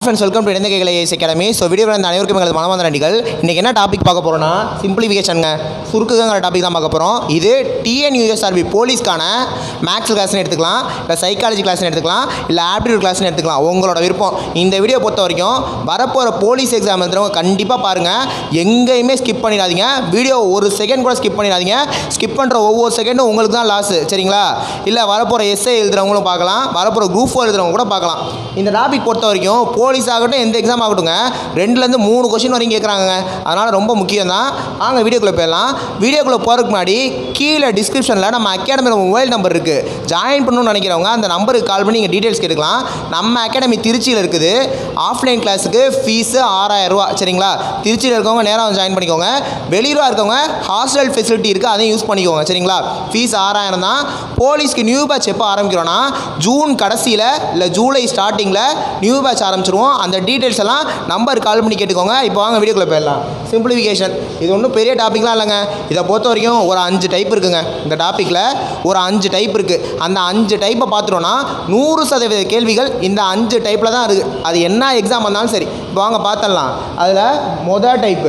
friends welcome to இணைந்த கைகளை ace academy so video இந்த அனைவருக்கும் எங்களது மனமார்ந்த நன்றிகள் இன்றைக்கி என்ன டாபிக் பார்க்க போகிறோம்னா சிம்பிளிஃபிகேஷனுங்க சுருக்குங்கிற டாபிக் தான் பார்க்க போகிறோம் இது டிஎன்யூஎஸ்ஆர்பி போலீஸ்க்கான மேக்ஸ் கிளாஸ்னு எடுத்துக்கலாம் இல்லை சைக்காலஜி கிளாஸ்னு எடுத்துக்கலாம் இல்லை ஆப்டிடியூட் கிளாஸ்னு எடுத்துக்கலாம் உங்களோட விருப்பம் இந்த வீடியோ பொறுத்த வரைக்கும் வரப்போகிற போலீஸ் எக்ஸாம் எழுதுறவங்க கண்டிப்பாக பாருங்கள் எங்கேயுமே ஸ்கிப் பண்ணிடாதீங்க வீடியோ ஒரு செகண்ட் கூட ஸ்கிப் பண்ணிடாதீங்க ஸ்கிப் பண்ணுற ஒவ்வொரு செகண்டும் உங்களுக்கு தான் லாஸு சரிங்களா இல்லை வரப்போகிற எஸ்ஏ எழுதுறவங்களும் பார்க்கலாம் வரப்போகிற குரூப் ஃபோர் எழுதுறவங்க கூட பார்க்கலாம் இந்த டாபிக் பொறுத்த வரைக்கும் போலீஸ் ஆகட்டும் எந்த எக்ஸாம் ஆகட்டுங்க ரெண்டுலேருந்து மூணு கொஷின் வரைக்கும் கேட்குறாங்க அதனால் ரொம்ப முக்கியம் தான் வாங்க வீடியோக்குள்ளே போயிடலாம் வீடியோக்குள்ளே போகிறதுக்கு முன்னாடி கீழே டிஸ்கிரிப்ஷனில் நம்ம அகாடமியில் மொபைல் நம்பர் இருக்குது ஜாயின் பண்ணணும்னு நினைக்கிறவங்க அந்த நம்பருக்கு கால் பண்ணி நீங்கள் டீட்டெயில்ஸ் கேட்டுக்கலாம் நம்ம அகாடமி திருச்சியில் இருக்குது ஆஃப்லைன் கிளாஸுக்கு ஃபீஸு ஆறாயிரரூவா சரிங்களா திருச்சியில் இருக்கவங்க நேராக வந்து ஜாயின் பண்ணிக்கோங்க வெளியூராக இருக்கவங்க ஹாஸ்டல் ஃபெசிலிட்டி இருக்குது அதையும் யூஸ் பண்ணிக்கோங்க சரிங்களா ஃபீஸ் ஆறாயிரம் தான் போலீஸ்க்கு நியூ பேட்ச் எப்போ ஆரம்பிக்கிறோன்னா ஜூன் கடைசியில் இல்லை ஜூலை ஸ்டார்டிங்கில் நியூ பேட்ச் ஆரம்பிச்சிருவோம் அந்த டீட்டெயில்ஸ் எல்லாம் நம்பர் கால் பண்ணி கேட்டுக்கோங்க இப்போ வாங்க வீடியோக்குள்ளே போயிடலாம் சிம்பிளிஃபிகேஷன் இது ஒன்றும் பெரிய டாபிக்லாம் இல்லைங்க இதை பொறுத்த வரைக்கும் ஒரு அஞ்சு டைப் இருக்குங்க இந்த டாப்பிக்கில் ஒரு அஞ்சு டைப் இருக்குது அந்த அஞ்சு டைப்பை பார்த்துட்டோன்னா நூறு சதவீத கேள்விகள் இந்த அஞ்சு டைப்பில் தான் இருக்குது அது என்ன எக்ஸாம் வந்தாலும் சரி இப்போ வாங்க பார்த்துடலாம் அதில் மொதல் டைப்பு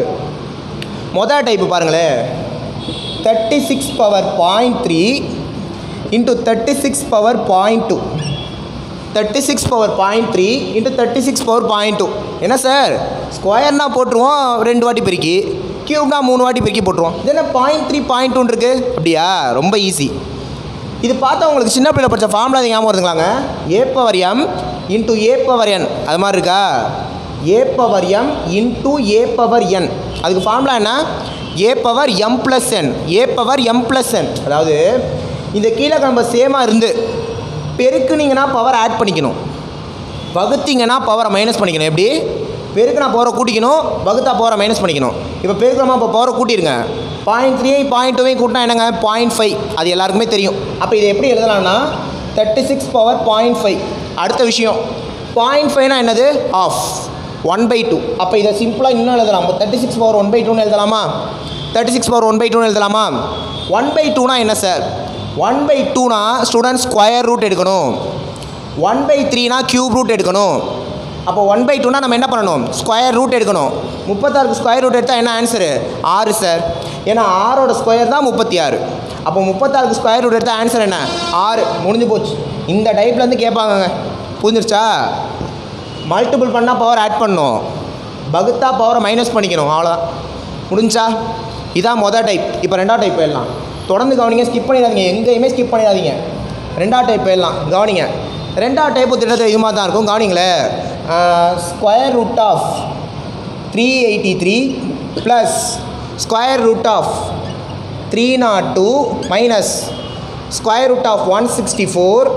மொதல் டைப்பு பாருங்களேன் thirty six power point three into thirty six power point two thirty six power point three into thirty six power point two என்ன சார் ஸ்கொயர்னா போட்டுருவோம் ரெண்டு வாட்டி பெருக்கி கியூப்னா மூணு வாட்டி பெருக்கி போட்டுருவோம் இது என்ன பாயிண்ட் த்ரீ பாயிண்ட் டூன்னு இருக்குது அப்படியா ரொம்ப ஈஸி இது பார்த்தா உங்களுக்கு சின்ன பிள்ளை படித்த ஃபார்முலா அது ஞாபகம் வருதுங்களாங்க A power M into A power N அது மாதிரி இருக்கா A power M into A power N அதுக்கு ஃபார்முலா என்ன A power M plus N A power M plus N அதாவது இந்த கீழே நம்ம சேமாக இருந்து பெருக்குனீங்கன்னா பவர் ஆட் பண்ணிக்கணும் வகுத்தீங்கன்னா பவரை மைனஸ் பண்ணிக்கணும் எப்படி பெருக்குனா பவரை கூட்டிக்கணும் வகுத்தா பவரை மைனஸ் பண்ணிக்கணும் இப்போ பெருக்கிறோமா இப்போ பவரை கூட்டிருங்க பாயிண்ட் த்ரீ பாயிண்ட் டூவையும் கூட்டினா என்னங்க பாயிண்ட் ஃபைவ் அது எல்லாருக்குமே தெரியும் அப்போ இதை எப்படி எழுதலாம்னா thirty six power point five அடுத்த விஷயம் பாயிண்ட் ஃபைவ்னா என்னது ஆஃப் ஒன் பை டூ அப்போ இதை சிம்பிளாக இன்னும் எழுதலாம் thirty six power one by டூன்னு எழுதலாமா thirty six power one by டூன்னு எழுதலாமா ஒன் பை டூனா என்ன சார் ஒன் பை டூனா ஸ்டூடெண்ட் ஸ்கொயர் ரூட் எடுக்கணும் ஒன் பை த்ரீனா கியூப் ரூட் எடுக்கணும் அப்போ ஒன் பை டூனா நம்ம என்ன பண்ணணும் ஸ்கொயர் ரூட் எடுக்கணும் முப்பத்தாறுக்கு ஸ்கொயர் ரூட் எடுத்தால் என்ன ஆன்சரு ஆறு சார் ஏன்னா ஆறோட ஸ்கொயர் தான் முப்பத்தி ஆறு அப்போ முப்பத்தாறுக்கு ஸ்கொயர் ரூட் எடுத்தால் ஆன்சர் என்ன ஆறு முடிஞ்சு போச்சு இந்த டைப்லேருந்து கேட்பாங்கங்க புரிஞ்சிருச்சா மல்டிபிள் பண்ணால் பவர் ஆட் பண்ணணும் பகுத்தா பவரை மைனஸ் பண்ணிக்கணும் அவ்வளோதான் முடிஞ்சா இதான் மொதல் டைப் இப்போ ரெண்டாவது டைப் போயிடலாம் தொடர்ந்து கவனிங்க ஸ்கிப் பண்ணிடாதீங்க எங்கேயுமே ஸ்கிப் பண்ணிடாதீங்க ரெண்டாவது டைப் போயிடலாம் கவனிங்க ரெண்டாவது டைப்பு திட்டத்தில் இது மாதிரி தான் இருக்கும் கவனிங்களேன் square root of three eighty three plus square root of three nought two minus square root of one sixty four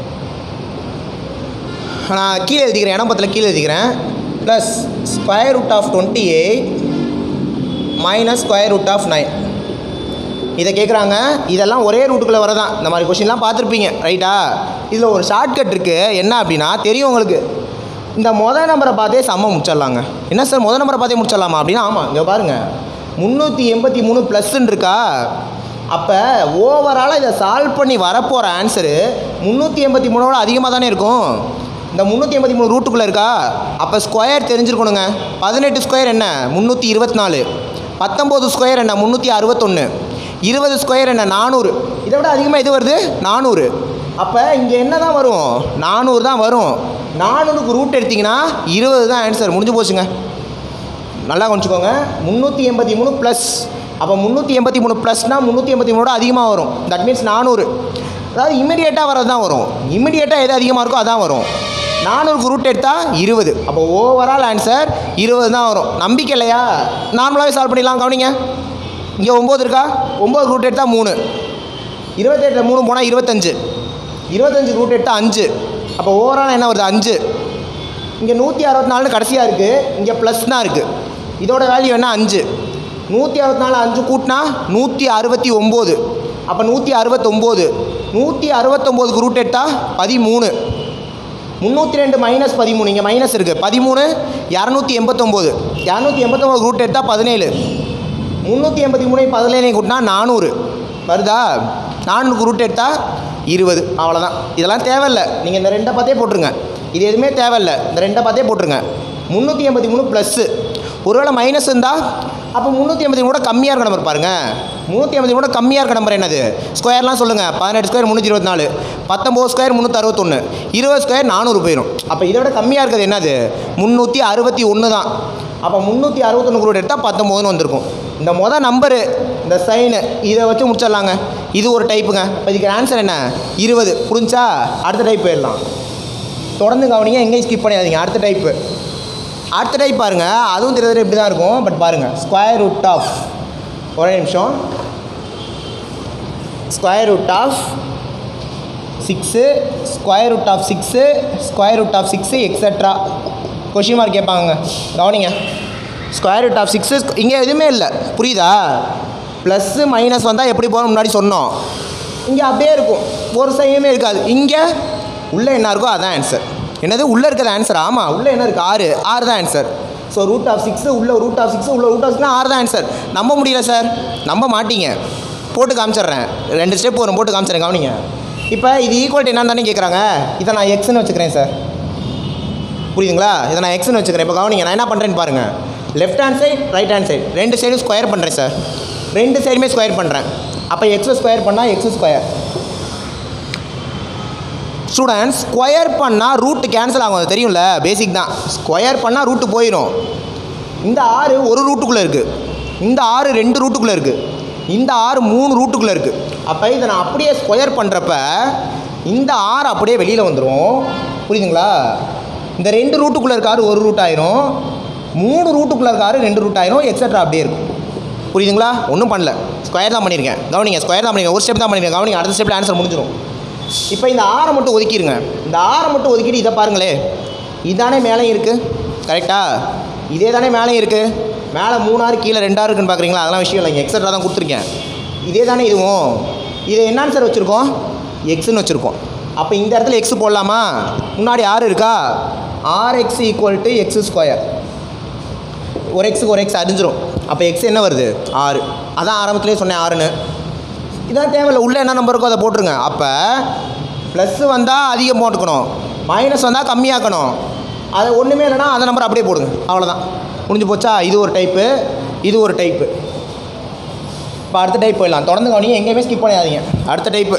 நான் கீழே எழுதிக்கிறேன் இடம் பத்தில் கீழே எழுதிக்கிறேன் plus square root of twenty eight minus square root of nine இதை கேட்குறாங்க இதெல்லாம் ஒரே ரூட்டுக்குள்ளே வரதான் இந்த மாதிரி கொஷின்லாம் பார்த்துருப்பீங்க ரைட்டா இதில் ஒரு ஷார்ட்கட் இருக்குது என்ன அப்படின்னா தெரியும் உங்களுக்கு இந்த மொதல் நம்பரை பார்த்தே செம்ம முடிச்சிடலாங்க என்ன சார் மொதல் நம்பரை பார்த்தே முடிச்சிடலாமா அப்படின்னா ஆமாம் இங்கே பாருங்கள் முந்நூற்றி எண்பத்தி மூணு ப்ளஸ்ன்னு இருக்கா அப்போ ஓவராலாக இதை சால்வ் பண்ணி வரப்போகிற ஆன்சரு முந்நூற்றி எண்பத்தி மூணோட அதிகமாக தானே இருக்கும் இந்த முந்நூற்றி எண்பத்தி மூணு ரூட்டுக்குள்ளே இருக்கா அப்போ ஸ்கொயர் தெரிஞ்சிருக்கணுங்க பதினெட்டு ஸ்கொயர் என்ன முந்நூற்றி இருபத்தி நாலு பத்தொம்போது ஸ்கொயர் என்ன முந்நூற்றி அறுபத்தொன்று இருபது ஸ்கொயர் என்ன நானூறு இதை விட அதிகமாக எது வருது நானூறு அப்போ இங்கே என்ன தான் வரும் நானூறு தான் வரும் நானூறுக்கு ரூட் எடுத்திங்கன்னா இருபது தான் ஆன்சர் முடிஞ்சு போச்சுங்க நல்லா கொஞ்சிக்கோங்க முந்நூற்றி எண்பத்தி மூணு ப்ளஸ் அப்போ முந்நூற்றி எண்பத்தி மூணு ப்ளஸ்னால் முந்நூற்றி எண்பத்தி மூணோட அதிகமாக வரும் தட் மீன்ஸ் நானூறு அதாவது இமிடியேட்டாக வரது தான் வரும் இமிடியேட்டாக எது அதிகமாக இருக்கோ அதான் வரும் நானூறுக்கு ரூட் எடுத்தால் இருபது அப்போ ஓவரால் ஆன்சர் இருபது தான் வரும் நம்பிக்கை இல்லையா நார்மலாகவே சால்வ் பண்ணிடலாம் கவனிங்க இங்கே ஒம்பது இருக்கா ஒம்பது ரூட் எடுத்தால் மூணு இருபத்தெட்டில் மூணு போனால் இருபத்தஞ்சு இருபத்தஞ்சு ரூட் எடுத்தால் அஞ்சு அப்போ ஓவரால் என்ன வருது அஞ்சு இங்கே நூற்றி அறுபத்தி நாலுன்னு கடைசியாக இருக்குது இங்கே ப்ளஸ் தான் இருக்குது இதோட வேல்யூ என்ன அஞ்சு நூற்றி அறுபத்தி நாலு அஞ்சு கூட்டினா நூற்றி அறுபத்தி ஒம்பது அப்போ நூற்றி அறுபத்தொம்போது நூற்றி அறுபத்தொம்போதுக்கு ரூட் எடுத்தால் பதிமூணு முந்நூற்றி ரெண்டு மைனஸ் பதிமூணு இங்கே மைனஸ் இருக்குது பதிமூணு இரநூத்தி எண்பத்தொம்போது இரநூத்தி எண்பத்தொம்போது ரூட் எடுத்தால் பதினேழு முந்நூற்றி எண்பத்தி மூணு பதினேழையும் கூட்டினா நானூறு வருதா நானூறுக்கு ரூட் எடுத்தால் இருபது அவ்வளோதான் இதெல்லாம் தேவையில்லை நீங்கள் இந்த ரெண்டை பார்த்தே போட்டுருங்க இது எதுவுமே தேவையில்லை இந்த ரெண்டை பார்த்தே போட்டுருங்க முந்நூற்றி எண்பத்தி மூணு ப்ளஸ்ஸு ஒருவேளை மைனஸ் இருந்தால் அப்போ முந்நூற்றி எண்பத்தி மூணு கூட கம்மியாக இருக்க நம்பர் பாருங்கள் முந்நூற்றி எண்பத்தி மூணு கம்மியாக இருக்க நம்பர் என்னது ஸ்கொயர்லாம் சொல்லுங்கள் பதினெட்டு ஸ்கொயர் முந்நூற்றி இருபத்தி நாலு பத்தொம்போது ஸ்கொயர் முந்நூற்றி அறுபத்தொன்று இருபது ஸ்கொயர் நானூறு போயிடும் அப்போ இதை விட கம்மியாக இருக்கிறது என்னது முந்நூற்றி அறுபத்தி ஒன்று தான் அப்போ முந்நூற்றி அறுபத்தொன்று கூட எடுத்தால் பத்தொம்போதுன்னு வந்திருக்கும் இந்த மொதல் நம்பரு இந்த சைனு இதை வச்சு முடிச்சிடலாங்க இது ஒரு டைப்புங்க இப்போ இதுக்கு ஆன்சர் என்ன இருபது புரிஞ்சா அடுத்த டைப் போயிடலாம் தொடர்ந்து கவனிங்க எங்கேயும் ஸ்கிப் பண்ணிடாதீங்க அடுத்த டைப்பு அடுத்த டைப் பாருங்கள் அதுவும் தெரியாது இப்படி தான் இருக்கும் பட் பாருங்கள் ஸ்கொயர் ரூட் ஆஃப் ஒரே நிமிஷம் square root of six square root of six square root of six extra question mark கேட்பாங்க கவனிங்க ஸ்கொயர் ரூட் ஆஃப் சிக்ஸு இங்கே எதுவுமே இல்லை புரியுதா ப்ளஸ்ஸு மைனஸ் வந்தால் எப்படி போகணும் முன்னாடி சொன்னோம் இங்கே அப்படியே இருக்கும் ஒரு சைடுமே இருக்காது இங்கே உள்ளே என்ன இருக்கோ அதான் ஆன்சர் என்னது உள்ளே இருக்கிறது ஆன்சர் ஆமாம் உள்ளே என்ன இருக்குது ஆறு ஆறு தான் answer so root of six உள்ள ரூட் ஆஃப் சிக்ஸு உள்ள ரூட் ஆஃப் சிக்ஸ்னா ஆறு தான் ஆன்சர் நம்ப முடியல சார் நம்ப மாட்டீங்க போட்டு காமிச்சிடுறேன் ரெண்டு ஸ்டெப் வரும் போட்டு காமிச்சிடுறேன் கவனிங்க இப்போ இது ஈக்குவல்ட்டி என்னன்னு தானே கேட்குறாங்க இதை நான் எக்ஸ்னு வச்சுக்கிறேன் சார் புரியுதுங்களா இதை நான் எக்ஸ்னு வச்சுக்கிறேன் இப்போ கவனிங்க நான் என்ன பண்ணுறேன்னு பாருங்கள் left hand side right hand side ரெண்டு சைடும் ஸ்கொயர் பண்ணுறேன் சார் ரெண்டு சைடுமே ஸ்கொயர் பண்ணுறேன் அப்போ எக்ஸ் ஸ்கொயர் பண்ணால் எக்ஸ் ஸ்கொயர் ஸ்டூடெண்ட்ஸ் ஸ்கொயர் பண்ணால் ரூட்டு கேன்சல் ஆகும் அது தெரியும்ல பேசிக் தான் ஸ்கொயர் பண்ணால் ரூட்டு போயிடும் இந்த ஆறு ஒரு ரூட்டுக்குள்ளே இருக்குது இந்த ஆறு ரெண்டு ரூட்டுக்குள்ளே இருக்குது இந்த ஆறு மூணு ரூட்டுக்குள்ளே இருக்குது அப்போ இதை நான் அப்படியே ஸ்கொயர் பண்ணுறப்ப இந்த ஆறு அப்படியே வெளியில் வந்துடும் புரியுதுங்களா இந்த ரெண்டு ரூட்டுக்குள்ளே இருக்க ஆறு ஒரு ரூட் ஆயிரும் மூணு ரூட்டுக்குள்ளே இருக்க ஆறு ரெண்டு ரூட் ஆயிரும் எக்ஸட்ரா அப்படியே இருக்கும் புரியுதுங்களா ஒன்றும் பண்ணல ஸ்கொயர் தான் பண்ணியிருக்கேன் கவனிங்க ஸ்கொயர் தான் பண்ணிருக்கேன் ஒரு ஸ்டெப் தான் பண்ணியிருக்கேன் கவனிங்க அடுத்த ஸ்டெப்பில் ஆன்சர் முடிஞ்சிடும் இப்போ இந்த ஆறை மட்டும் ஒதுக்கிடுங்க இந்த ஆறை மட்டும் ஒதுக்கிட்டு இதை பாருங்களே இதானே மேலேயும் இருக்குது கரெக்டா இதே தானே மேலேயும் இருக்குது மேலே மூணாறு கீழே ரெண்டாறு இருக்குன்னு பார்க்குறீங்களா அதெல்லாம் விஷயம் இல்லைங்க எக்ஸட்ரா தான் கொடுத்துருக்கேன் இதே தானே இதுவும் இதை என்னன்னு சார் வச்சுருக்கோம் எக்ஸ்னு வச்சுருக்கோம் அப்போ இந்த இடத்துல எக்ஸ் போடலாமா முன்னாடி ஆறு இருக்கா or X equal to X square ஒரு எக்ஸுக்கு ஒரு எக்ஸ் அடிஞ்சிரும் அப்போ எக்ஸ் என்ன வருது ஆறு அதான் ஆரம்பத்திலே சொன்னேன் ஆறுன்னு இதான் தேவையில்ல உள்ளே என்ன நம்பர் இருக்கோ அதை போட்டுருங்க அப்போ ப்ளஸ்ஸு வந்தால் அதிகம் போட்டுக்கணும் மைனஸ் வந்தால் கம்மியாக்கணும் அது ஒன்றுமே இல்லைன்னா அந்த நம்பர் அப்படியே போடுங்க அவ்வளோதான் முடிஞ்சு போச்சா இது ஒரு டைப்பு இது ஒரு டைப்பு இப்போ அடுத்த டைப் போயிடலாம் தொடர்ந்து கவனிங்க எங்கேயுமே ஸ்கிப் பண்ணிடாதீங்க அடுத்த டைப்பு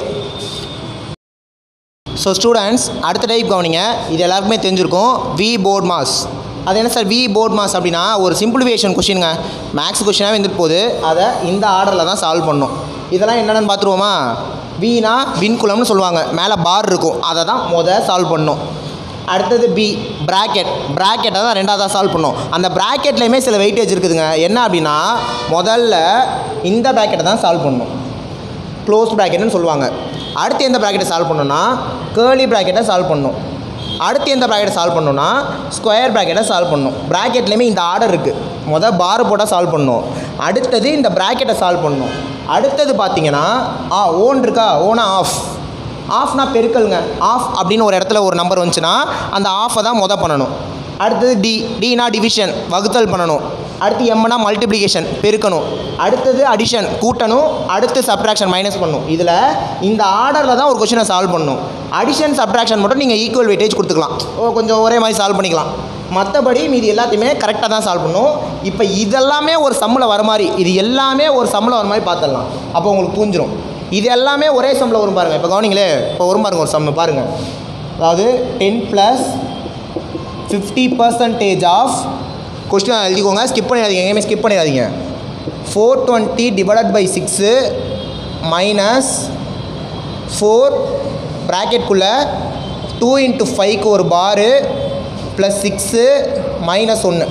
ஸோ ஸ்டூடெண்ட்ஸ் அடுத்த டைப் கவனிங்க இது எல்லாருக்குமே தெரிஞ்சிருக்கும் வி போர்ட் மாஸ் அது என்ன சார் வி போர்ட் மாஸ் அப்படின்னா ஒரு சிம்பிளிஃபிகேஷன் கொஷினுங்க மேக்ஸ் கொஷினாக வந்துட்டு போகுது அதை இந்த ஆர்டரில் தான் சால்வ் பண்ணும் இதெல்லாம் என்னென்னு பார்த்துருவோமா வீணா விண்குலம்னு சொல்லுவாங்க மேலே பார் இருக்கும் அதை தான் முத சால்வ் பண்ணும் அடுத்தது பி ப்ராக்கெட் ப்ராக்கெட்டை தான் ரெண்டாவதாக சால்வ் பண்ணோம் அந்த ப்ராக்கெட்லேயுமே சில வெயிட்டேஜ் இருக்குதுங்க என்ன அப்படின்னா முதல்ல இந்த ப்ராக்கெட்டை தான் சால்வ் பண்ணணும் க்ளோஸ் ப்ராக்கெட்னு சொல்லுவாங்க அடுத்து எந்த ப்ராக்கெட்டை சால்வ் பண்ணணும்னா கேர்லி ப்ராக்கெட்டை சால்வ் பண்ணணும் அடுத்து எந்த ப்ராக்கெட்டை சால்வ் பண்ணணும்னா ஸ்கொயர் ப்ராக்கெட்டை சால்வ் பண்ணணும் ப்ராக்கெட்லேயுமே இந்த ஆர்டர் இருக்குது மொதல் பார் போட்டால் சால்வ் பண்ணணும் அடுத்தது இந்த ப்ராக்கெட்டை சால்வ் பண்ணணும் அடுத்தது பார்த்தீங்கன்னா ஆ ஓன் இருக்கா ஓனா ஆஃப் ஆஃப்னா பெருக்கலுங்க ஆஃப் அப்படின்னு ஒரு இடத்துல ஒரு நம்பர் வந்துச்சுன்னா அந்த ஆஃபை தான் மொதல் பண்ணணும் அடுத்தது டி டினா டிவிஷன் வகுத்தல் பண்ணணும் அடுத்து எம்னா மல்டிப்ளிகேஷன் பெருக்கணும் அடுத்தது அடிஷன் கூட்டணும் அடுத்து சப்ட்ராக்ஷன் மைனஸ் பண்ணணும் இதில் இந்த ஆர்டரில் தான் ஒரு கொஷினை சால்வ் பண்ணணும் அடிஷன் சப்ட்ராக்ஷன் மட்டும் நீங்கள் ஈக்குவல் வெயிட்டேஜ் கொடுத்துக்கலாம் ஓ கொஞ்சம் ஒரே மாதிரி சால்வ் பண்ணிக்கலாம் மற்றபடி மீதி எல்லாத்தையுமே கரெக்டாக தான் சால்வ் பண்ணும் இப்போ இதெல்லாமே ஒரு சம்மில் வர மாதிரி இது எல்லாமே ஒரு சம்மில் வர மாதிரி பார்த்துடலாம் அப்போ உங்களுக்கு புரிஞ்சிடும் இது எல்லாமே ஒரே சம்மில் வரும் பாருங்கள் இப்போ கவனிங்களே இப்போ வரும் பாருங்க ஒரு சம்மு பாருங்கள் அதாவது ten plus fifty percentage of question எழுதிக்கோங்க ஸ்கிப் பண்ணிடாதீங்க எங்கேயுமே ஸ்கிப் பண்ணிடாதீங்க four twenty divided by six minus four ப்ராக்கெட்குள்ளே டூ இன்ட்டு ஃபைவ்க்கு ஒரு பாரு ப்ளஸ் சிக்ஸு மைனஸ் ஒன்று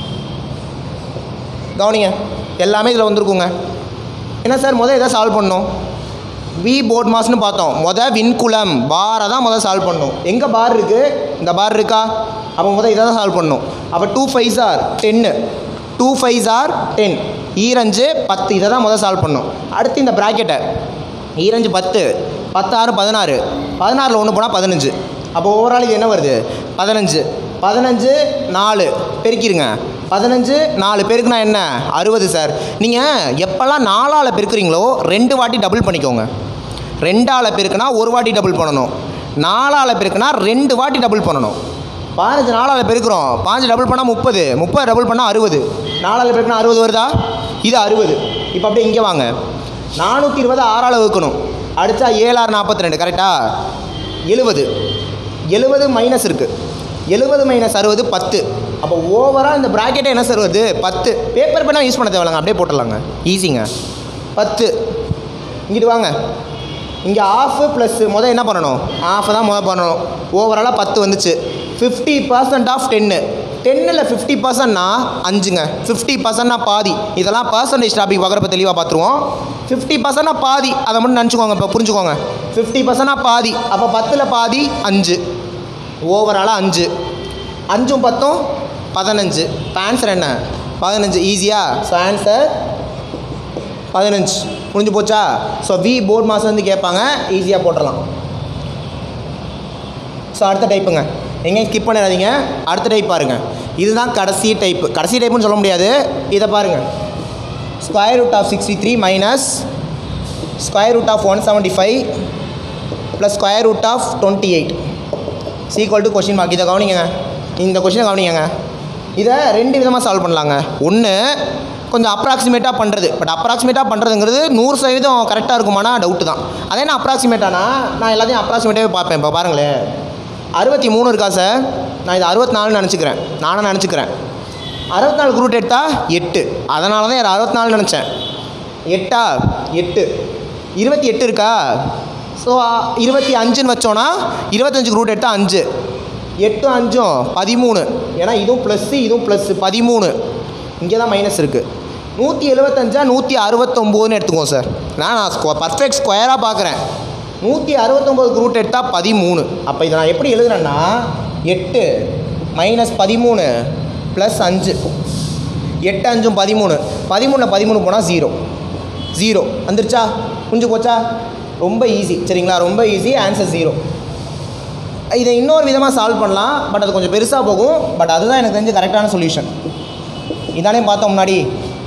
கவனிங்க எல்லாமே இதில் வந்திருக்குங்க என்ன சார் முதல் எதை சால்வ் பண்ணோம் வி போர்ட் மாஸ்னு பார்த்தோம் மொதல் விண்குலம் பாரை தான் முதல் சால்வ் பண்ணணும் எங்கே பார் இருக்குது இந்த பார் இருக்கா அப்போ முதல் இதை தான் சால்வ் பண்ணணும் அப்போ டூ ஃபைவ் ஆர் டென்னு டூ ஃபைவ் ஆர் டென் ஈரஞ்சு பத்து இதை தான் முதல் சால்வ் பண்ணணும் அடுத்து இந்த ப்ராக்கெட்டை ஈரஞ்சு பத்து பத்தாறு பதினாறு பதினாறில் ஒன்று போனால் பதினஞ்சு அப்போ ஓவரால் இது என்ன வருது பதினஞ்சு பதினஞ்சு நாலு பெருக்கிடுங்க பதினஞ்சு நாலு பெருக்குனா என்ன அறுபது சார் நீங்கள் எப்போல்லாம் நாலால் பெருக்குறீங்களோ ரெண்டு வாட்டி டபுள் பண்ணிக்கோங்க ரெண்டால் பெருக்குனா ஒரு வாட்டி டபுள் பண்ணணும் நாலால் பெருக்குனா ரெண்டு வாட்டி டபுள் பண்ணணும் பதினஞ்சு நாலால் பெருக்கிறோம் பாஞ்சு டபுள் பண்ணால் முப்பது முப்பது டபுள் பண்ணால் அறுபது நாலால் பெருக்குனா அறுபது வருதா இது அறுபது இப்போ அப்படியே இங்கே வாங்க நானூற்றி இருபது ஆறால் வகுக்கணும் அடித்தா ஏழாறு நாற்பத்தி ரெண்டு கரெக்டா எழுபது எழுபது மைனஸ் இருக்குது எழுபது மைனஸ் அறுபது பத்து அப்போ ஓவராக இந்த ப்ராக்கெட்டை என்ன சார் வருது பத்து பேப்பர் பேனா யூஸ் பண்ண தேவையில்லைங்க அப்படியே போட்டுடலாங்க ஈஸிங்க பத்து இங்கிட்டு வாங்க இங்கே ஆஃபு ப்ளஸ் முதல் என்ன பண்ணணும் ஆஃப் தான் முதல் பண்ணணும் ஓவராலாக பத்து வந்துச்சு ஃபிஃப்டி பர்சன்ட் ஆஃப் டென்னு டென்னில் ஃபிஃப்டி பர்சன்ட்னா அஞ்சுங்க ஃபிஃப்டி பர்சன்ட்னா பாதி இதெல்லாம் பர்சன்டேஜ் டாபிக் பார்க்குறப்ப தெளிவாக பார்த்துருவோம் ஃபிஃப்டி பர்சன்ட்னா பாதி அதை மட்டும் நினச்சிக்கோங்க இப்போ புரிஞ்சுக்கோங்க ஃபிஃப்டி பர்சன்ட்னா பாதி அப்போ பத்தில் பாதி அஞ்சு ஓவராலாக அஞ்சு அஞ்சும் பத்தும் பதினஞ்சு இப்போ ஆன்சர் என்ன பதினஞ்சு ஈஸியா ஸோ ஆன்சர் பதினஞ்சு புரிஞ்சு போச்சா ஸோ வி போர்ட் மாதம் வந்து கேட்பாங்க ஈஸியாக போட்டுடலாம் ஸோ அடுத்த டைப்புங்க எங்கேயும் ஸ்கிப் பண்ணிடாதீங்க அடுத்த டைப் பாருங்கள் இதுதான் கடைசி டைப்பு கடைசி டைப்புன்னு சொல்ல முடியாது இதை பாருங்கள் square root of sixty three minus square root of one seventy five plus square root of twenty eight equal to question mark இதை கவனிங்க இந்த கொஷினை கவனிங்க இதை ரெண்டு விதமாக சால்வ் பண்ணலாங்க ஒன்று கொஞ்சம் அப்ராக்சிமேட்டாக பண்ணுறது பட் அப்ராக்சிமேட்டாக பண்ணுறதுங்கிறது நூறு சதவீதம் கரெக்டாக இருக்குமானா டவுட்டு தான் அதே நான் அப்ராக்சிமேட்டானா நான் எல்லாத்தையும் அப்ராக்சிமேட்டாகவே பார்ப்பேன் இப்போ பாருங்களேன் அறுபத்தி மூணு இருக்கா சார் நான் இது அறுபத்தி நாலுன்னு நினச்சிக்கிறேன் நானும் நினச்சிக்கிறேன் அறுபத்தி நாலு ரூட் எடுத்தா எட்டு அதனால தான் யார் அறுபத்தி நாலு நினச்சேன் எட்டா எட்டு இருபத்தி எட்டு இருக்கா ஸோ இருபத்தி அஞ்சுன்னு வச்சோன்னா இருபத்தஞ்சுக்கு ரூட் எடுத்தால் அஞ்சு எட்டும் அஞ்சும் பதிமூணு ஏன்னா இதுவும் ப்ளஸ்ஸு இதுவும் ப்ளஸ்ஸு பதிமூணு இங்கே தான் மைனஸ் இருக்குது நூற்றி எழுபத்தஞ்சா நூற்றி அறுபத்தொம்போதுன்னு எடுத்துக்கோங்க சார் நான் நான் ஸ்கொ பர்ஃபெக்ட் ஸ்கொயராக பார்க்குறேன் நூற்றி அறுபத்தொம்போதுக்கு ரூட் எடுத்தால் பதிமூணு அப்போ இதை நான் எப்படி எழுதுறேன்னா எட்டு மைனஸ் பதிமூணு ப்ளஸ் அஞ்சு எட்டு அஞ்சும் பதிமூணு பதிமூணில் பதிமூணு போனால் ஜீரோ ஜீரோ வந்துருச்சா புரிஞ்சு போச்சா ரொம்ப ஈஸி சரிங்களா ரொம்ப ஈஸி ஆன்சர் ஜீரோ இதை இன்னொரு விதமாக சால்வ் பண்ணலாம் பட் அது கொஞ்சம் பெருசாக போகும் பட் அதுதான் எனக்கு தெரிஞ்ச கரெக்டான சொல்யூஷன் இதானே பார்த்தோம் முன்னாடி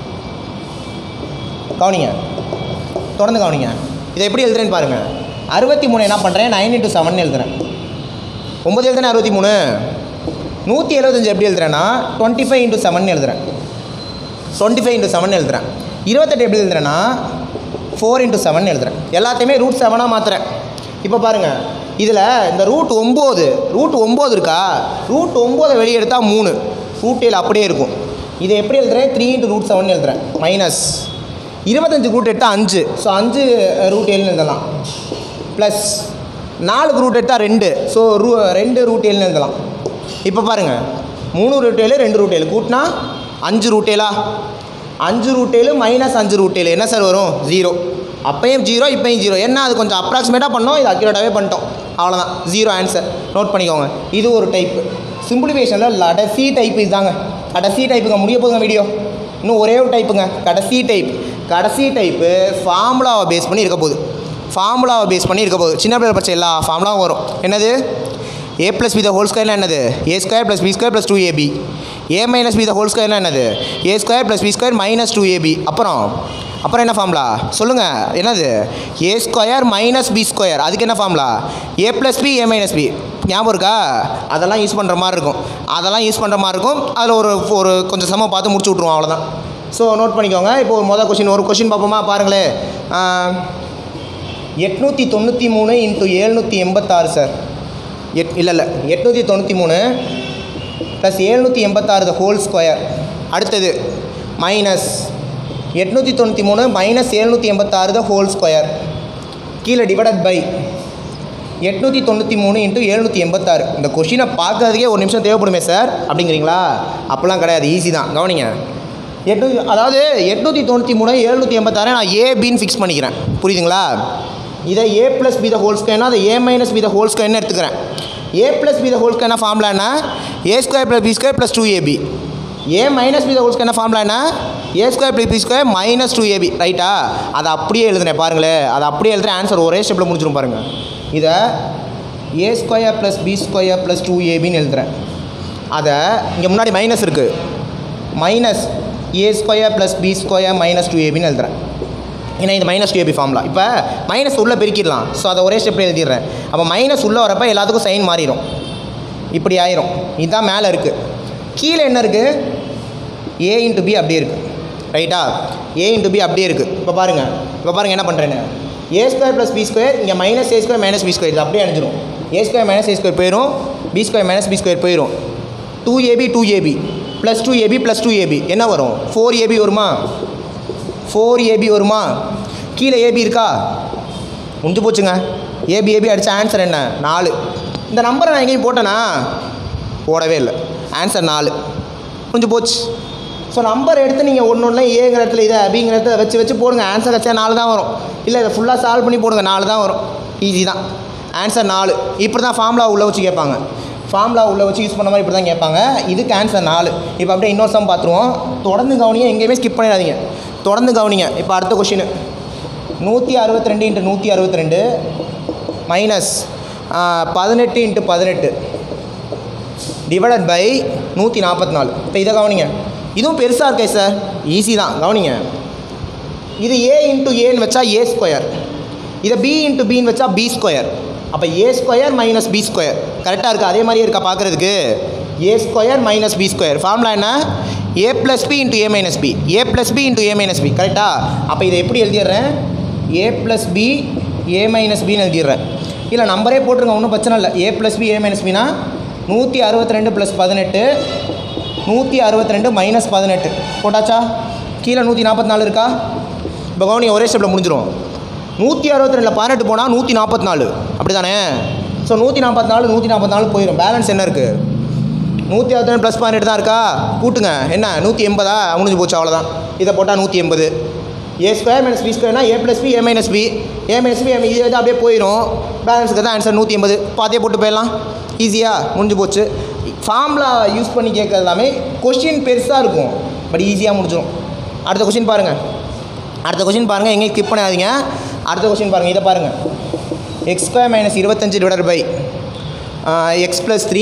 கவனிங்க தொடர்ந்து கவனிங்க இதை எப்படி எழுதுறேன்னு பாருங்கள் அறுபத்தி மூணு என்ன பண்ணுறேன் நைன் இன்ட்டு செவன் எழுதுறேன் ஒம்பது எழுதுனேன் அறுபத்தி மூணு நூற்றி எழுபத்தஞ்சு எப்படி எழுதுறேன்னா டுவெண்ட்டி ஃபைவ் இன்ட்டு செவன் எழுதுறேன் டுவெண்ட்டி ஃபைவ் இன்ட்டு செவன் எழுதுறேன் இருபத்தெட்டு எப்படி எழுதுறேன்னா ஃபோர் இன்ட்டு செவன் எழுதுறேன் எல்லாத்தையுமே ரூட் செவனாக மாற்றுறேன் இப்போ பாருங்கள் இதில் இந்த ரூட் ஒம்பது ரூட் ஒம்பது இருக்கா ரூட் ஒம்போதை வெளியே எடுத்தால் மூணு ரூட் ஏழு அப்படியே இருக்கும் இதை எப்படி எழுதுறேன் த்ரீ இன்ட்டு ரூட் செவன் எழுதுறேன் மைனஸ் இருபத்தஞ்சு ரூட் எடுத்தால் அஞ்சு ஸோ அஞ்சு ரூட் ஏழுன்னு எழுதலாம் ப்ளஸ் நாலுக்கு ரூட் எடுத்தால் ரெண்டு ஸோ ரூ ரெண்டு ரூட் ஏழுன்னு எழுதலாம் இப்போ பாருங்கள் மூணு ரூட் ஏழு ரெண்டு ரூட் ஏழு கூட்டினா அஞ்சு ரூட் ஏழா அஞ்சு ரூட் ஏழு மைனஸ் அஞ்சு ரூட் ஏழு என்ன சார் வரும் ஜீரோ அப்பையும் ஜீரோ இப்போயும் ஜீரோ என்ன அது கொஞ்சம் அப்ராக்சிமேட்டாக பண்ணோம் இது அக்யூரேட்டாகவே பண்ணிட்டோம் அவ்வளோதான் ஜீரோ ஆன்சர் நோட் பண்ணிக்கோங்க இது ஒரு டைப்பு சிம்பிளிஃபிகேஷனில் கடைசி டைப் இதுதாங்க கடைசி டைப்புங்க முடிய போகுங்க வீடியோ இன்னும் ஒரே ஒரு டைப்புங்க கடைசி டைப் கடைசி டைப்பு ஃபார்முலாவை பேஸ் பண்ணி இருக்க போகுது ஃபார்முலாவை பேஸ் பண்ணி இருக்க போகுது சின்ன பிள்ளை பட்சம் எல்லா ஃபார்முலாவும் வரும் என்னது A plus B the whole ஸ்கொயர்னா என்னது A square plus B square plus two AB A minus B the whole ஸ்கொயர்னா என்னது A square plus B square minus two AB அப்புறம் அப்புறம் என்ன ஃபார்முலா சொல்லுங்கள் என்னது A square minus B square அதுக்கு என்ன formula A plus B A minus B ஞாபகம் இருக்கா அதெல்லாம் யூஸ் பண்ணுற மாதிரி இருக்கும் அதெல்லாம் யூஸ் பண்ணுற மாதிரி இருக்கும் அதில் ஒரு ஒரு கொஞ்சம் சம பார்த்து முடிச்சு விட்ருவோம் அவ்வளோதான் ஸோ நோட் பண்ணிக்கோங்க இப்போ ஒரு மொதல் கொஷின் ஒரு கொஷின் பார்ப்போமா பாருங்களேன் எட்நூற்றி தொண்ணூற்றி மூணு இன்ட்டு ஏழ்நூற்றி எண்பத்தாறு சார் எட் இல்லை இல்லை எட்நூற்றி தொண்ணூற்றி மூணு ப்ளஸ் ஏழ்நூற்றி எண்பத்தாறு த ஹோல் ஸ்கொயர் அடுத்தது மைனஸ் எட்நூற்றி தொண்ணூற்றி மூணு மைனஸ் ஏழ்நூற்றி எண்பத்தாறு த ஹோல் ஸ்கொயர் கீழே டிவைடட் பை எட்நூற்றி தொண்ணூற்றி மூணு இன்ட்டு எழுநூற்றி எண்பத்தாறு இந்த கொஷினை பார்க்கறதுக்கே ஒரு நிமிஷம் தேவைப்படுமே சார் அப்படிங்கிறீங்களா அப்போல்லாம் கிடையாது ஈஸி தான் கவனிங்க எட்நூற்றி அதாவது எட்நூற்றி தொண்ணூற்றி மூணு எழுநூற்றி எண்பத்தாறு நான் ஏபின்னு ஃபிக்ஸ் பண்ணிக்கிறேன் புரியுதுங்களா இதை A plus B the whole ஸ்கொயர்னா அதை A minus B the whole ஸ்கொயர்னு எடுத்துக்கிறேன் A plus B the whole ஸ்கொயர்னா ஃபார்முலா என்ன A square plus B square plus two AB A minus B the whole ஸ்கொயர்னா ஃபார்முலா என்ன A square plus B square minus two AB ரைட்டா அதை அப்படியே எழுதுனேன் பாருங்களேன் அதை அப்படியே எழுதுறேன் ஆன்சர் ஒரே ஸ்டெப்பில் முடிச்சிடும் பாருங்கள் இதை A square plus B square plus two ஏபின்னு எழுதுறேன் அதை இங்கே முன்னாடி மைனஸ் இருக்குது minus A square plus B square minus two ஏபின்னு எழுதுறேன் ஏன்னா இது மைனஸ் டூ ஏபி ஃபார்முலா இப்போ மைனஸ் உள்ளே பெருக்கிடலாம் ஸோ அதை ஒரே ஸ்டெப்பில் எழுதிடுறேன் அப்போ மைனஸ் உள்ளே வரப்போ எல்லாத்துக்கும் சைன் மாறிடும் இப்படி ஆயிரும் இதுதான் மேலே இருக்குது கீழே என்ன இருக்குது ஏ இன்ட்டு பி அப்படியே இருக்குது ரைட்டா ஏ இன்ட்டு பி அப்படியே இருக்குது இப்போ பாருங்கள் இப்போ பாருங்கள் என்ன பண்ணுறேன்னு A square plus B square இங்கே minus A square minus B square இது அப்படியே அணிஞ்சிடும் A square minus A square போயிடும் B square minus B square போயிடும் two AB two AB plus two AB plus two AB என்ன வரும் four AB வருமா four AB வருமா கீழே ஏபி இருக்கா முடிஞ்சு போச்சுங்க ஏபி ஏபி அடித்த ஆன்சர் என்ன நாலு இந்த நம்பரை நான் எங்கேயும் போட்டேனா போடவே இல்லை ஆன்சர் நாலு முடிஞ்சு போச்சு ஸோ நம்பர் எடுத்து நீங்கள் ஒன்று ஒன்று ஏங்கிற இடத்துல இதை பிங்கிற இடத்துல வச்சு வச்சு போடுங்க ஆன்சர் வச்சா நாலு தான் வரும் இல்லை இதை ஃபுல்லாக சால்வ் பண்ணி போடுங்க நாலு தான் வரும் ஈஸி தான் ஆன்சர் நாலு இப்படி தான் ஃபார்முலா உள்ளே வச்சு கேட்பாங்க ஃபார்முலா உள்ளே வச்சு யூஸ் பண்ண மாதிரி இப்படி தான் கேட்பாங்க இதுக்கு ஆன்சர் நாலு இப்போ அப்படியே இன்னொரு சம் பார்த்துருவோம் தொடர்ந்து கவனிங்க எங்கேயுமே ஸ்கிப் பண்ணிடாதீங்க தொடர்ந்து கவனிங்க இப்போ அடுத்த கொஷின் நூற்றி அறுபத்தி ரெண்டு இன்ட்டு நூற்றி அறுபத்தி ரெண்டு மைனஸ் பதினெட்டு இன்ட்டு பதினெட்டு டிவைடட் பை நூற்றி நாற்பத்தி நாலு இப்போ இதை கவனிங்க இதுவும் பெருசாக இருக்கே சார் ஈஸி தான் கவனிங்க இது ஏ இன்ட்டு ஏன்னு வச்சா ஏ ஸ்கொயர் இதை பி இன்ட்டு பின்னு வச்சா பி ஸ்கொயர் அப்போ A square minus B square கரெக்டாக இருக்குது அதே மாதிரியே இருக்கா பார்க்குறதுக்கு A square minus B square formula என்ன A plus B into A minus B A plus B into A minus B கரெக்டாக அப்போ இதை எப்படி எழுதிடுறேன் A plus B A minus பின்னு எழுதிடுறேன் இல்லை நம்பரே போட்டுருங்க ஒன்றும் பிரச்சனை இல்லை A plus B A minus பினா நூற்றி அறுபத்தி ரெண்டு ப்ளஸ் பதினெட்டு நூற்றி அறுபத்தி ரெண்டு மைனஸ் பதினெட்டு போட்டாச்சா கீழே நூற்றி நாற்பத்தி நாலு இருக்கா இப்போ கவனி ஒரே ஸ்டெப்பில் முடிஞ்சிடும் நூற்றி அறுபத்தி ரெண்டில் பதினெட்டு போனால் நூற்றி நாற்பத்தி நாலு அப்படி தானே ஸோ நூற்றி நாற்பத்தி நாலு நூற்றி நாற்பத்தி நாலு போயிடும் பேலன்ஸ் என்ன இருக்குது நூற்றி அறுபத்தி ரெண்டு ப்ளஸ் பதினெட்டு தான் இருக்கா கூட்டுங்க என்ன நூற்றி எண்பதா முடிஞ்சு போச்சு அவ்வளோதான் இதை போட்டால் நூற்றி எண்பது ஏ ஸ்கொயர் மைனஸ் பி ஸ்கொயர்னா A plus B A minus B A minus B இது வந்து அப்படியே போயிடும் பேலன்ஸுக்கு தான் ஆன்சர் நூற்றி எண்பது பாத்தே போட்டு போயிடலாம் ஈஸியாக முடிஞ்சு போச்சு ஃபார்முலா யூஸ் பண்ணி கேட்கறது எல்லாமே கொஷின் பெருசாக இருக்கும் பட் ஈஸியாக முடிஞ்சிடும் அடுத்த கொஷின் பாருங்கள் அடுத்த கொஷின் பாருங்கள் எங்கேயும் ஸ்கிப் பண்ணாதீங்க அடுத்த கொஷின் பாருங்கள் இதை பாருங்கள் எக்ஸ் ஸ்கொயர் மைனஸ் இருபத்தஞ்சு divided by X plus three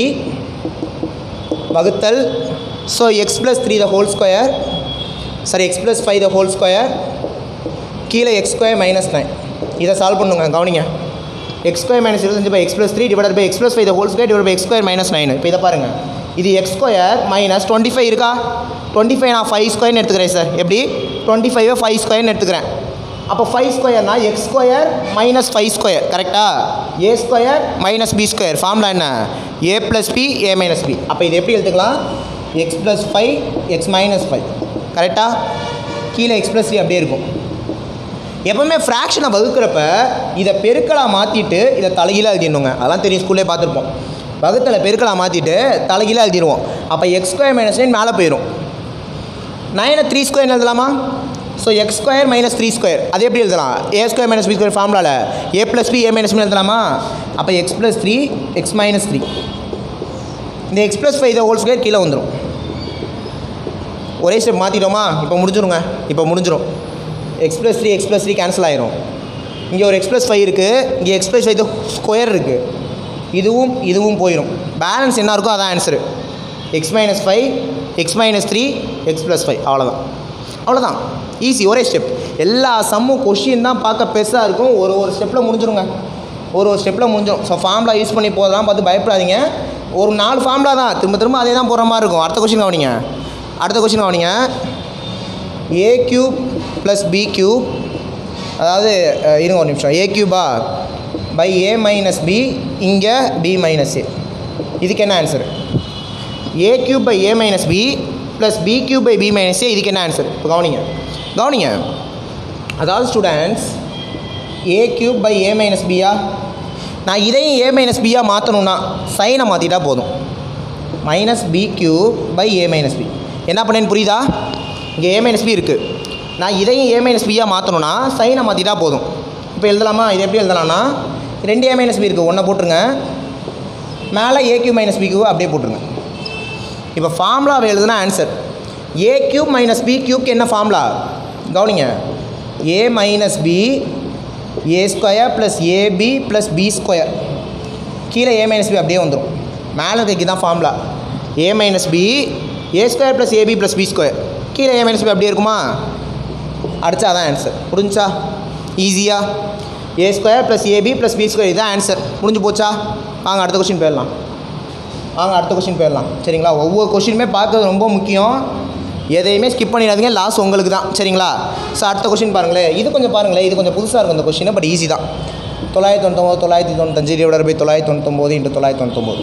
வகுத்தல் so X plus three the whole square sorry X plus five the whole square கீழே எக்ஸ் ஸ்கொயர் மைனஸ் நைன் இதை சால்வ் பண்ணுங்க கவனிங்க எக்ஸ் ஸ்கொயர் மைனஸ் இருபத்தஞ்சு by X plus three divide by X plus five the whole square divide by X square minus nine இப்போ இதை பாருங்கள் இது X square minus twenty five இருக்கா twenty five நான் ஃபைவ் ஸ்கொயர்னு எடுத்துக்கிறேன் சார் எப்படி டுவெண்ட்டி ஃபைவ் ஃபைவ் ஸ்கொயர்னு எடுத்துக்கிறேன் அப்போ ஃபைவ் ஸ்கொயர்னா X square minus five square கரெக்டாக A square minus B square formula என்ன A plus B A minus B அப்போ இது எப்படி எடுத்துக்கலாம் X plus five X minus five கரெக்டாக கீழே எக்ஸ் ப்ளஸ் த்ரீ அப்படியே இருக்கும் எப்பவுமே ஃப்ராக்ஷனை வகுக்கிறப்ப இதை பெருக்கலாக மாற்றிட்டு இதை தலைகீழாக எழுதிடணுங்க அதெல்லாம் தெரியும் ஸ்கூல்லே பார்த்துருப்போம் வகுத்தலை பெருக்கலாக மாற்றிட்டு தலைகீழாக எழுதிடுவோம் அப்போ எக்ஸ் ஸ்கொயர் மைனஸ் நைன் மேலே போயிடும் நைனை த்ரீ ஸ்கொயர் எழுதலாமா so X square minus three square அது எப்படி எழுதலாம் A square minus B square ஃபார்முலாவில் A plus B A minus B எழுதலாமா அப்போ X plus three X minus three இந்த X plus five whole square கீழே வந்துடும் ஒரே ஸ்டெப் மாற்றிட்டோமா இப்போ முடிஞ்சிருங்க இப்போ முடிஞ்சிடும் X plus three X plus three cancel ஆயிரும் இங்கே ஒரு எக்ஸ் ப்ளஸ் ஃபைவ் இருக்குது இங்கே எக்ஸ் ப்ளஸ் ஃபைவ் ஸ்கொயர் இருக்குது இதுவும் இதுவும் போயிடும் பேலன்ஸ் என்ன இருக்கோ அதான் answer X minus five X minus three X plus five அவ்வளோதான் அவ்வளோதான் ஈஸி ஒரே ஸ்டெப் எல்லா சம்மும் கொஷின் தான் பார்க்க பெருசாக இருக்கும் ஒரு ஒரு ஸ்டெப்பில் முடிஞ்சிருங்க ஒரு ஒரு ஸ்டெப்பில் முடிஞ்சிடும் ஸோ ஃபார்முலா யூஸ் பண்ணி போதெல்லாம் பார்த்து பயப்படாதீங்க ஒரு நாலு ஃபார்முலா தான் திரும்ப திரும்ப அதே தான் போகிற மாதிரி இருக்கும் அடுத்த கொஷின் கவனிங்க அடுத்த கொஷின் கவனிங்க A cube plus B cube அதாவது அஹ், இருங்க ஒரு நிமிஷம் ஏ கியூபா பை ஏ மைனஸ் பி இங்கே பி மைனஸ் ஏ இதுக்கு என்ன answer A cube by A minus B plus B cube by B minus A இதுக்கு என்ன ஆன்சர் இப்போ கவனிங்க கவனிங்க அதாவது students A cube by A minus பியா நான் இதையும் ஏ மைனஸ் பியாக மாற்றணுன்னா சைனை மாற்றிட்டா போதும் minus B cube by A minus B என்ன பண்ணேன்னு புரியுதா இங்கே ஏ மைனஸ் பி இருக்குது நான் இதையும் ஏ மைனஸ் பியாக மாற்றணுன்னா சைனை மாற்றிட்டா போதும் இப்போ எழுதலாமா இது எப்படி எழுதலாம்னா ரெண்டு ஏ மைனஸ் பி இருக்குது ஒன்றை போட்டுருங்க மேலே A cube minus B cube அப்படியே போட்டுருங்க இப்போ ஃபார்முலாவை எழுதுனா answer A cube minus B கியூப்க்கு என்ன ஃபார்முலா கவனிங்க A minus B A square plus AB plus B square கீழே ஏ மைனஸ் பி அப்படியே வந்துடும் மேலே இருக்கைக்கு தான் formula A minus B A square plus AB plus B square கீழே ஏ மைனஸ் பி அப்படியே இருக்குமா அடிச்சா அதான் ஆன்சர் புரிஞ்சா ஈஸியா A square plus AB plus B square இதுதான் ஆன்சர் முடிஞ்சு போச்சா வாங்க அடுத்த கொஷின் போயிடலாம் வாங்க அடுத்த கொஷின் போயிடலாம் சரிங்களா ஒவ்வொரு கொஷினுமே பார்க்கறது ரொம்ப முக்கியம் எதையுமே ஸ்கிப் பண்ணிடாதீங்க லாஸ் உங்களுக்கு தான் சரிங்களா ஸோ அடுத்த கொஷின் பாருங்களேன் இது கொஞ்சம் பாருங்களேன் இது கொஞ்சம் புதுசாக இருக்கும் இந்த கொஷின் பட் ஈஸி தான் தொள்ளாயிரத்தி தொண்ணூத்தொம்பது தொள்ளாயிரத்தி தொண்ணூத்தஞ்சு டிவைடர் பை தொள்ளாயிரத்தி தொண்ணூத்தொம்பது இன்ட்டு தொள்ளாயிரத்தி தொண்ணூத்தொம்பது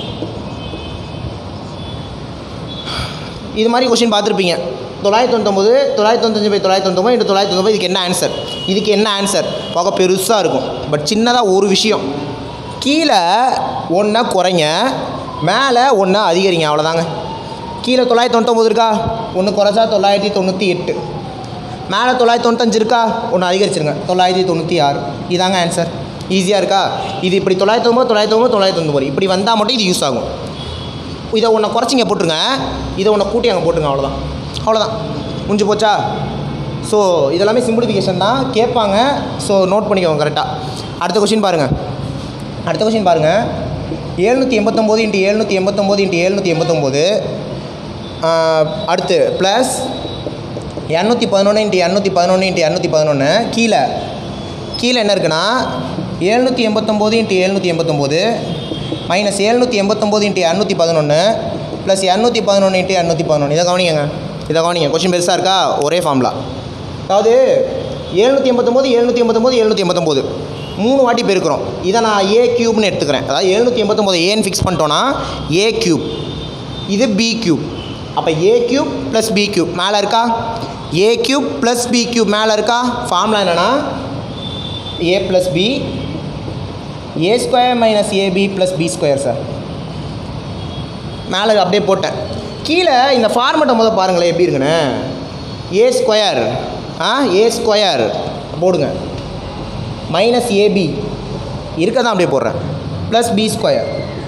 இது மாதிரி கொஷின் பார்த்துருப்பீங்க தொள்ளாயிரத்தி தொண்ணூத்தொம்பது தொள்ளாயிரத்தி தொண்ணூத்தஞ்சு பை தொள்ளாயிரத்தி தொண்ணூத்தொம்பது இன்ட்டு தொள்ளாயிரத்தி தொண்ணூத்தொம்பது இதுக்கு என்ன ஆன்சர் இதுக்கு என்ன ஆன்சர் பார்க்க பெருசாக இருக்கும் பட் சின்னதாக ஒரு விஷயம் கீழே ஒன்றை குறைங்க மேலே ஒன்றை அதிகரிங்க அவ்வளோதாங்க கீழே தொள்ளாயிரத்தி தொண்ணூத்தொம்பது இருக்கா ஒன்று குறைச்சா தொள்ளாயிரத்தி தொண்ணூற்றி எட்டு மேலே தொள்ளாயிரத்தி தொண்ணூத்தஞ்சு இருக்கா ஒன்று அதிகரிச்சிருங்க தொள்ளாயிரத்தி தொண்ணூற்றி ஆறு இதாங்க ஆன்சர் ஈஸியாக இருக்கா இது இப்படி தொள்ளாயிரத்தி ஒம்பது தொள்ளாயிரத்தி ஒம்பது தொள்ளாயிரத்தி தொண்ணூறு இப்படி வந்தால் மட்டும் இது யூஸ் ஆகும் இதை ஒன்றை குறைச்சிங்க போட்டுருங்க இதை ஒன்றை கூட்டி அங்கே போட்டுருங்க அவ்வளோதான் அவ்வளோதான் முடிஞ்சு போச்சா ஸோ இதெல்லாமே சிம்பிளிஃபிகேஷன் தான் கேட்பாங்க ஸோ நோட் பண்ணிக்கோங்க கரெக்டாக அடுத்த கொஷின் பாருங்கள் அடுத்த கொஷின் பாருங்கள் ஏழ்நூற்றி எண்பத்தொம்போது இன்ட்டு ஏழ்நூற்றி எண்பத்தொம்போது இன்ட்டு ஏழ்நூற்றி எண்பத்தொம்போது அடுத்து ப்ளஸ் இரநூத்தி பதினொன்று இன்ட்டு இரநூத்தி பதினொன்று இன்ட்டு இரநூத்தி பதினொன்று கீழே கீழே என்ன இருக்குன்னா ஏழ்நூற்றி எண்பத்தொம்போது இன்ட்டு ஏழ்நூற்றி எண்பத்தொம்போது மைனஸ் ஏழ்நூற்றி எண்பத்தொம்போது இன்ட்டு இரநூத்தி பதினொன்று ப்ளஸ் இரநூத்தி பதினொன்று இன்ட்டு இரநூத்தி பதினொன்று இதை கவனிங்க இதை கவனிங்க கொஷின் பெருசாக இருக்கா ஒரே ஃபார்முலா அதாவது ஏழ்நூற்றி எண்பத்தொம்போது ஏழ்நூற்றி எண்பத்தொம்போது ஏழ்நூற்றி எண்பத்தொம்போது மூணு வாட்டி பெருக்கிறோம் இதை நான் ஏ க்யூப்னு எடுத்துக்கிறேன் அதாவது எழுநூற்றி எண்பத்தொம்போது ஏன்னு ஃபிக்ஸ் பண்ணிட்டோன்னா ஏ க்யூப் இது பி க்யூப் அப்போ A cube plus B cube மேலே இருக்கா A cube plus B cube மேலே இருக்கா ஃபார்முலா என்னென்னா A plus B A square minus AB plus B square sir மேலே அப்படியே போட்டேன் கீழே இந்த ஃபார்மெட்டை முதல் பாருங்களேன் எப்படி இருக்குன்னு ஏ ஸ்கொயர் ஆ ஏ ஸ்கொயர் போடுங்க மைனஸ் ஏபி இருக்க தான் அப்படியே போடுறேன் ப்ளஸ் பி ஸ்கொயர்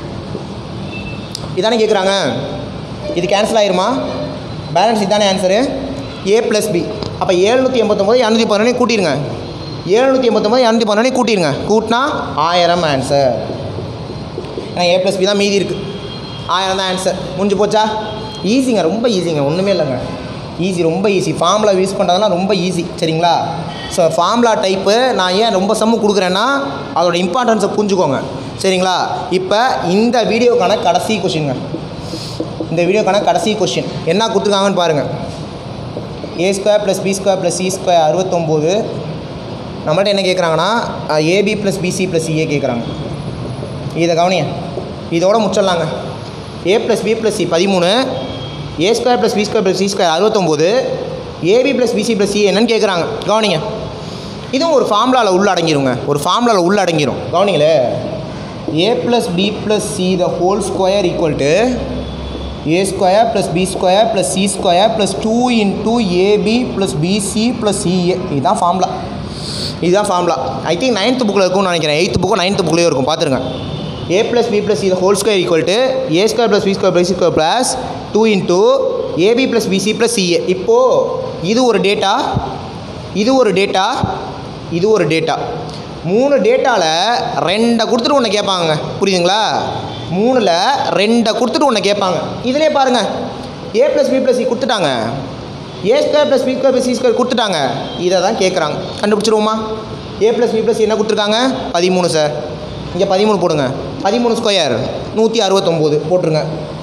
இதானே கேட்குறாங்க இது கேன்சல் ஆயிருமா பேலன்ஸ் இதானே ஆன்சரு ஏ ப்ளஸ் பி அப்போ ஏழ்நூற்றி எண்பத்தொம்போது இரநூத்தி பதினொன்று கூட்டிடுங்க ஏழ்நூற்றி எண்பத்தொம்போது இரநூத்தி பதினொன்று கூட்டிடுங்க கூட்டினா ஆயிரம் ஆன்சர் ஏன்னா ஏ ப்ளஸ் பி தான் மீதி இருக்குது ஆயிரம் தான் ஆன்சர் முடிஞ்சு போச்சா ஈஸிங்க ரொம்ப ஈஸிங்க ஒன்றுமே இல்லைங்க ஈஸி ரொம்ப ஈஸி ஃபார்முலா யூஸ் பண்ணுறதுலாம் ரொம்ப ஈஸி சரிங்களா ஸோ ஃபார்முலா டைப்பு நான் ஏன் ரொம்ப சம்மு கொடுக்குறேன்னா அதோட இம்பார்ட்டன்ஸை புரிஞ்சுக்கோங்க சரிங்களா இப்போ இந்த வீடியோக்கான கடைசி கொஷினுங்க இந்த வீடியோக்கான கடைசி கொஷின் என்ன கொடுத்துருக்காங்கன்னு பாருங்கள் A square plus B square plus C square அறுபத்தொம்போது நம்மள்ட்ட என்ன கேட்குறாங்கன்னா AB plus BC plus CA கேட்குறாங்க இதை கவனிங்க இதோட முச்சிடலாங்க A plus B plus C பதிமூணு A square plus B square plus C square அறுபத்தொம்போது AB plus BC plus C என்னன்னு கேட்குறாங்க கவனிங்க இதுவும் ஒரு ஃபார்முலாவில் உள்ள அடங்கிருங்க ஒரு ஃபார்முலாவில் உள்ள அடங்கிரும் கவனிங்களே A plus B plus C the whole square equal to A square plus B square plus C square plus two into AB plus BC plus CA இதுதான் ஃபார்முலா இதுதான் ஃபார்முலா ஐ திங்க் நைன்த் புக்கில் இருக்கும்னு நினைக்கிறேன் eighth புக்கும் ninth புக்லேயும் இருக்கும் பார்த்துருங்க A plus B plus இது whole square equal to A square plus B square plus square plus two into AB plus BC plus CA இப்போது இது ஒரு டேட்டா இது ஒரு டேட்டா இது ஒரு டேட்டா மூணு டேட்டாவில் ரெண்டை கொடுத்துட்டு ஒன்று கேட்பாங்க புரியுதுங்களா மூணில் ரெண்டை கொடுத்துட்டு ஒன்று கேட்பாங்க இதிலே பாருங்கள் A plus B plus C கொடுத்துட்டாங்க A square plus B square plus C square கொடுத்துட்டாங்க இதை தான் கேட்குறாங்க கண்டுபிடிச்சிருவோமா ஏ ப்ளஸ் பி ப்ளஸ் என்ன கொடுத்துருக்காங்க பதிமூணு சார் இங்கே பதிமூணு போடுங்க பதிமூணு ஸ்கொயர் நூற்றி அறுபத்தொம்போது போட்டுருங்க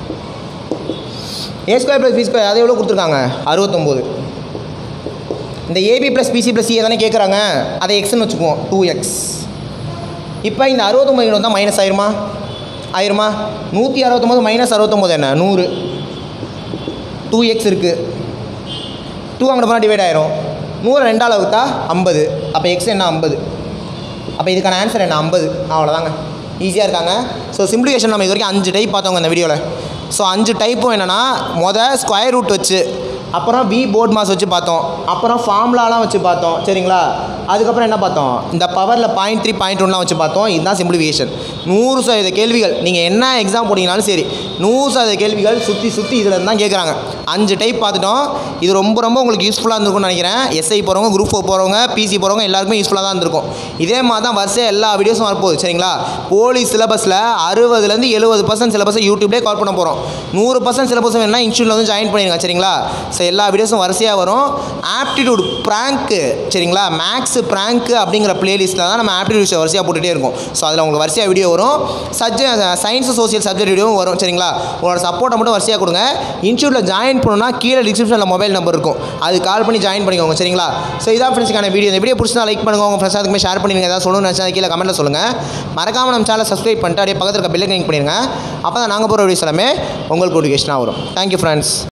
A square plus B square அதை எவ்வளோ கொடுத்துருக்காங்க அறுபத்தொம்போது இந்த AB plus BC plus C தானே கேட்குறாங்க அதை எக்ஸ்னு வச்சுக்குவோம் டூ எக்ஸ் இப்போ இந்த அறுபத்தொம்பது தான் மைனஸ் ஆயிருமா ஆயிருமா நூற்றி அறுபத்தொம்போது மைனஸ் அறுபத்தொம்போது என்ன நூறு டூ எக்ஸ் இருக்குது டூ அங்கே போனால் டிவைட் ஆயிரும் நூறு ரெண்டால் வகுத்தா ஐம்பது அப்போ எக்ஸ் என்ன ஐம்பது அப்போ இதுக்கான ஆன்சர் என்ன ஐம்பது அவ்வளோதாங்க ஈஸியாக இருக்காங்க ஸோ சிம்பிளிஃபிகேஷன் நம்ம இது வரைக்கும் அஞ்சு டைப் பார்த்தோங்க இந்த வீடியோவில் ஸோ அஞ்சு டைப்பும் என்னென்னா மொதல் ஸ்கொயர் ரூட் வச்சு அப்புறம் வி போர்ட் மாஸ் வச்சு பார்த்தோம் அப்புறம் ஃபார்முலாலாம் வச்சு பார்த்தோம் சரிங்களா அதுக்கப்புறம் என்ன பார்த்தோம் இந்த பவரில் பாயிண்ட் த்ரீ பாயிண்ட் ஒன்லாம் வச்சு பார்த்தோம் இதுதான் சிம்பிளிஃபிகேஷன் நூறு சதவீத கேள்விகள் நீங்கள் என்ன எக்ஸாம் போட்டிங்கனாலும் சரி நூறு சதவீத கேள்விகள் சுற்றி சுற்றி இதில் தான் கேட்குறாங்க அஞ்சு டைப் பார்த்துட்டோம் இது ரொம்ப ரொம்ப உங்களுக்கு யூஸ்ஃபுல்லாக இருந்திருக்கும்னு நினைக்கிறேன் எஸ்ஐ போகிறவங்க குரூப் ஃபோர் போகிறவங்க பிசி போகிறவங்க எல்லாருக்குமே யூஸ்ஃபுல்லாக தான் இருந்திருக்கும் இதே மாதிரி தான் வரிசையாக எல்லா வீடியோஸும் வரப்போகுது சரிங்களா போலீஸ் சிலபஸில் அறுபதுலேருந்து எழுபது பர்சன்ட் சிலபஸை யூடியூப்லேயே கவர் பண்ண போகிறோம் நூறு பர்சன்ட் சிலபஸ் வேணும்னா இன்ஸ்டியூட்டில் வந்து ஜாயின் பண்ணிடுங்க சரிங்களா ஸோ எல்லா வீடியோஸும் வரிசையாக வரும் ஆப்டிடியூட் ப்ராங்க்கு சரிங்களா மேக்ஸ் ப்ராங்க்கு அப்படிங்கிற பிளேலிஸ்ட்டில் தான் நம்ம ஆப்டிடியூட் வரிசையாக போட்டுகிட்டே இருக்கும் ஸோ அதில் உங்களுக்கு வரிசையாக வீடியோ வரும் சப்ஜெக்ட் சயின்ஸ் சோசியல் சப்ஜெக்ட் வீடியோவும் வரும் சரிங்களா உங்களோட சப்போர்ட்டை மட்டும் வரிசையாக கொடுங்க இன்ஸ்டியூட்டில் ஜாயின் பண்ணணும்னா கீழே டிஸ்கிரிப்ஷனில் மொபைல் நம்பர் இருக்கும் அது கால் பண்ணி ஜாயின் பண்ணிக்கோங்க சரிங்களா ஸோ இதான் ஃப்ரெண்ட்ஸுக்கான வீடியோ இந்த வீடியோ பிடிச்சா லைக் பண்ணுங்க உங்கள் ஃப்ரெண்ட்ஸ் அதுக்குமே ஷேர் பண்ணிடுங்க ஏதாவது சொல்லணும்னு நினச்சா கீழே கமெண்ட்டில் சொல்லுங்கள் மறக்காமல் நம்ம சேனலை சப்ஸ்கிரைப் பண்ணிட்டு அப்படியே பக்கத்தில் இருக்க பெல்லை கிளிக் பண்ணிடுங்க அப்போ தான் நாங்கள் போகிற வீடியோஸ் எல்லாமே உங்களுக்கு நோட்டிஃபிகேஷனாக வரும் தேங்க்யூ ஃப்ரெண்ட்ஸ்